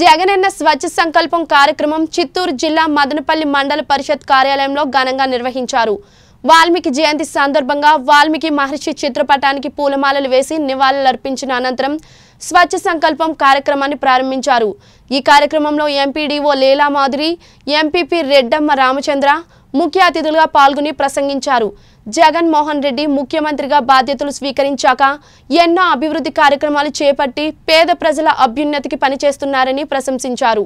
జగనన్న స్వచ్ఛ సంకల్పం కార్యక్రమం చిత్తూరు జిల్లా మదనపల్లి మండల పరిషత్ కార్యాలయంలో ఘనంగా నిర్వహించారు వాల్మీకి జయంతి సందర్భంగా వాల్మీకి మహర్షి చిత్రపటానికి పూలమాలలు వేసి నివాళులర్పించిన అనంతరం స్వచ్ఛ సంకల్పం కార్యక్రమాన్ని ప్రారంభించారు ఈ కార్యక్రమంలో ఎంపీడీఓ లీలా మాధురి ఎంపీపీ రెడ్డమ్మ రామచంద్ర ముఖ్య అతిథులుగా పాల్గొని ప్రసంగించారు జగన్ మోహన్ రెడ్డి ముఖ్యమంత్రిగా బాధ్యతలు స్వీకరించాక ఎన్నో అభివృద్ధి కార్యక్రమాలు చేపట్టి పేద ప్రజల అభ్యున్నతికి పనిచేస్తున్నారని ప్రశంసించారు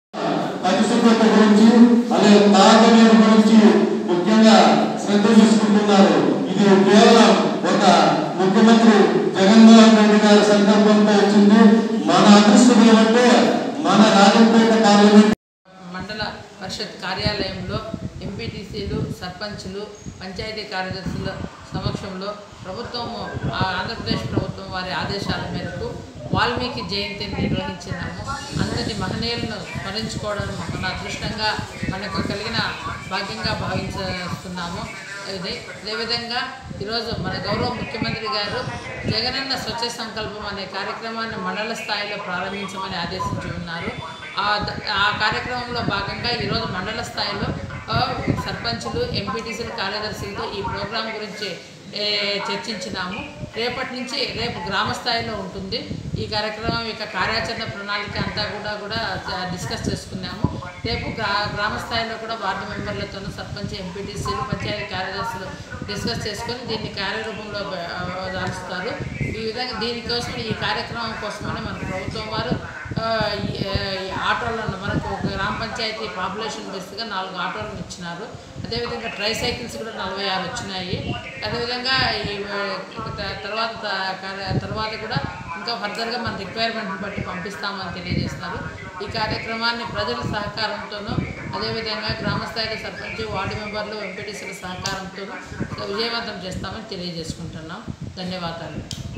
పరిశుభ్రత గురించి అలాగే తాగునీరు గురించి ముఖ్యంగా శ్రద్ధ తీసుకుంటున్నారు ఇది కేవలం ఒక ముఖ్యమంత్రి జగన్మోహన్ రెడ్డి గారి సంకల్పంతో వచ్చింది మన అదృష్టం ఏమంటే మన రాజంపేట పార్లమెంట్ మండల పరిషత్ కార్యాలయంలో ఎంపీటీసీలు సర్పంచులు పంచాయతీ కార్యదర్శుల సమక్షంలో ప్రభుత్వము ఆ ఆంధ్రప్రదేశ్ ప్రభుత్వం వారి ఆదేశాల మేరకు వాల్మీకి జయంతిని నిర్వహించినాము అందరి మహనీయులను స్మరించుకోవడం మన అదృష్టంగా మనకు కలిగిన భాగ్యంగా భావించుతున్నాము ఇది అదేవిధంగా ఈరోజు మన గౌరవ ముఖ్యమంత్రి గారు జగనన్న స్వచ్ఛ సంకల్పం అనే కార్యక్రమాన్ని మండల స్థాయిలో ప్రారంభించమని ఆదేశించి ఉన్నారు ఆ ద- ఆ కార్యక్రమంలో భాగంగా ఈరోజు మండల స్థాయిలో ఆ, సర్పంచులు ఎంపీటీసీలు కార్యదర్శులతో ఈ ప్రోగ్రాం గురించి ఏ, చర్చించినాము రేపటి నుంచి రేపు గ్రామ స్థాయిలో ఉంటుంది ఈ కార్యక్రమం యొక్క కార్యాచరణ ప్రణాళిక అంతా కూడా కూడా జ- డిస్కస్ చేసుకున్నాము రేపు గ్రా గ్రామ స్థాయిలో కూడా వార్డు మెంబర్లతోనూ సర్పంచ్ ఎంపీటీసీలు పంచాయతీ కార్యదర్శులు డిస్కస్ చేసుకొని దీన్ని కార్యరూపంలో బ- ఆ, దాల్చుతారు ఈ విధంగా దీనికోసం ఈ కార్యక్రమం కోసమని మన ప్రభుత్వం వారు ఆ, ఈ ఈ ఆటోలను మనకు ఒక గ్రామ పంచాయతీ పాపులేషన్ బేస్గా నాలుగు ఆటోలను ఇచ్చినారు అదేవిధంగా ట్రై సైకిల్స్ కూడా నలభై ఆరు వచ్చినాయి అదేవిధంగా ఈ ఆ, త- తర్వాత త- కార్య- తర్వాత కూడా ఇంకా ఫర్దర్గా మన రిక్వైర్మెంట్ని బట్టి పంపిస్తామని తెలియజేస్తున్నారు ఈ కార్యక్రమాన్ని ప్రజల సహకారంతోనూ అదేవిధంగా గ్రామ స్థాయిలో సర్పంచ్ వార్డు మెంబర్లు ఎంపీటీసీల సహకారంతోనూ విజయవంతం చేస్తామని తెలియజేసుకుంటున్నాం ధన్యవాదాలు